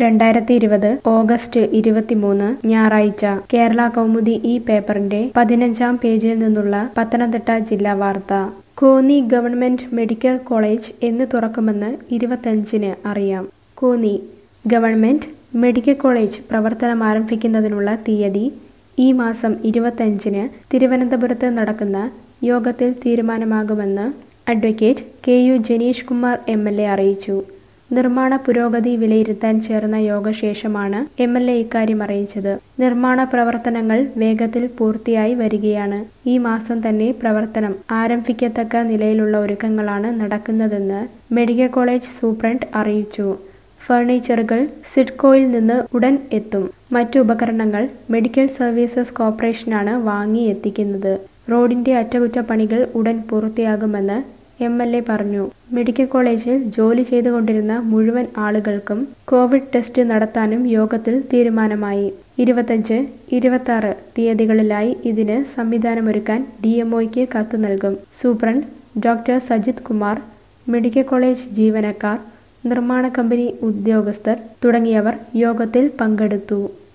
രണ്ടായിരത്തി ഇരുപത് ഓഗസ്റ്റ് ഇരുപത്തിമൂന്ന് ഞായറാഴ്ച കേരള കൗമുദി ഈ പേപ്പറിന്റെ പതിനഞ്ചാം പേജിൽ നിന്നുള്ള പത്തനംതിട്ട ജില്ലാ വാർത്ത കോന്നി ഗവൺമെന്റ് മെഡിക്കൽ കോളേജ് എന്ന് തുറക്കുമെന്ന് ഇരുപത്തഞ്ചിന് അറിയാം കോന്നി ഗവൺമെന്റ് മെഡിക്കൽ കോളേജ് പ്രവർത്തനം ആരംഭിക്കുന്നതിനുള്ള തീയതി ഈ മാസം ഇരുപത്തഞ്ചിന് തിരുവനന്തപുരത്ത് നടക്കുന്ന യോഗത്തിൽ തീരുമാനമാകുമെന്ന് advocate K U Janeesh Kumar M L A അറിയിച്ചു നിർമ്മാണ പുരോഗതി വിലയിരുത്താൻ ചേർന്ന യോഗശേഷമാണ് എം എൽ എ ഇക്കാര്യം അറിയിച്ചത് നിർമ്മാണ പ്രവർത്തനങ്ങൾ വേഗത്തിൽ പൂർത്തിയായി വരികയാണ് ഈ മാസം തന്നെ പ്രവർത്തനം ആരംഭിക്കത്തക്ക നിലയിലുള്ള ഒരുക്കങ്ങളാണ് നടക്കുന്നതെന്ന് മെഡിക്കൽ കോളേജ് സൂപ്രണ്ട് അറിയിച്ചു ഫർണിച്ചറുകൾ സിഡ്കോയിൽ നിന്ന് ഉടൻ എത്തും മറ്റു ഉപകരണങ്ങൾ മെഡിക്കൽ സർവീസസ് കോർപ്പറേഷനാണ് വാങ്ങി എത്തിക്കുന്നത് റോഡിന്റെ അറ്റകുറ്റപ്പണികൾ ഉടൻ പൂർത്തിയാകുമെന്ന് എം എൽ എ പറഞ്ഞു മെഡിക്കൽ കോളേജിൽ ജോലി ചെയ്തുകൊണ്ടിരുന്ന മുഴുവൻ ആളുകൾക്കും കോവിഡ് ടെസ്റ്റ് നടത്താനും യോഗത്തിൽ തീരുമാനമായി ഇരുപത്തഞ്ച് ഇരുപത്തി തീയതികളിലായി ഇതിന് സംവിധാനമൊരുക്കാൻ ഡി എംഒയ്ക്ക് കത്ത് നൽകും superintendent doctor Sajith Kumar medical college ജീവനക്കാർ നിർമ്മാണ കമ്പനി ഉദ്യോഗസ്ഥർ തുടങ്ങിയവർ യോഗത്തിൽ പങ്കെടുത്തു